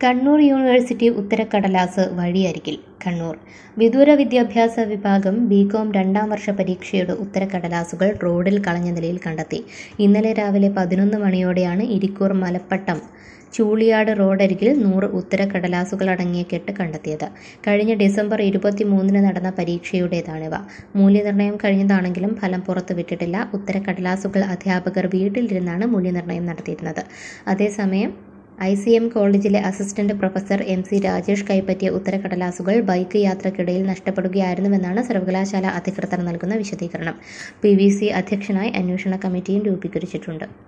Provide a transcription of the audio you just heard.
Kannur university ഉത്തരക്കടലാസ് വഴിയരികിൽ കണ്ണൂർ വിദൂര വിദ്യാഭ്യാസ വിഭാഗം ബികോം രണ്ടാം വർഷ പരീക്ഷയുടെ ഉത്തരക്കടലാസുകൾ റോഡിൽ കളഞ്ഞ നിലയിൽ കണ്ടെത്തി ഇന്നലെ രാവിലെ പതിനൊന്ന് മണിയോടെയാണ് ഇരിക്കൂർ മലപ്പട്ടം ചൂളിയാട് റോഡരികിൽ നൂറ് ഉത്തരക്കടലാസുകൾ അടങ്ങിയ കെട്ട് കണ്ടെത്തിയത് കഴിഞ്ഞ ഡിസംബർ ഇരുപത്തിമൂന്നിന് നടന്ന പരീക്ഷയുടേതാണിവ മൂല്യനിർണ്ണയം കഴിഞ്ഞതാണെങ്കിലും ഫലം പുറത്തുവിട്ടിട്ടില്ല ഉത്തരക്കടലാസുകൾ അധ്യാപകർ വീട്ടിലിരുന്നാണ് മൂല്യനിർണ്ണയം നടത്തിയിരുന്നത് അതേസമയം ഐ സി എം കോളേജിലെ assistant professor M C Rajesh കൈപ്പറ്റിയ ഉത്തരക്കടലാസുകൾ ബൈക്ക് യാത്രക്കിടയിൽ നഷ്ടപ്പെടുകയായിരുന്നുവെന്നാണ് സർവകലാശാല അധികൃതർ നൽകുന്ന വിശദീകരണം പി വി സി അധ്യക്ഷനായി അന്വേഷണ കമ്മിറ്റിയും രൂപീകരിച്ചിട്ടുണ്ട്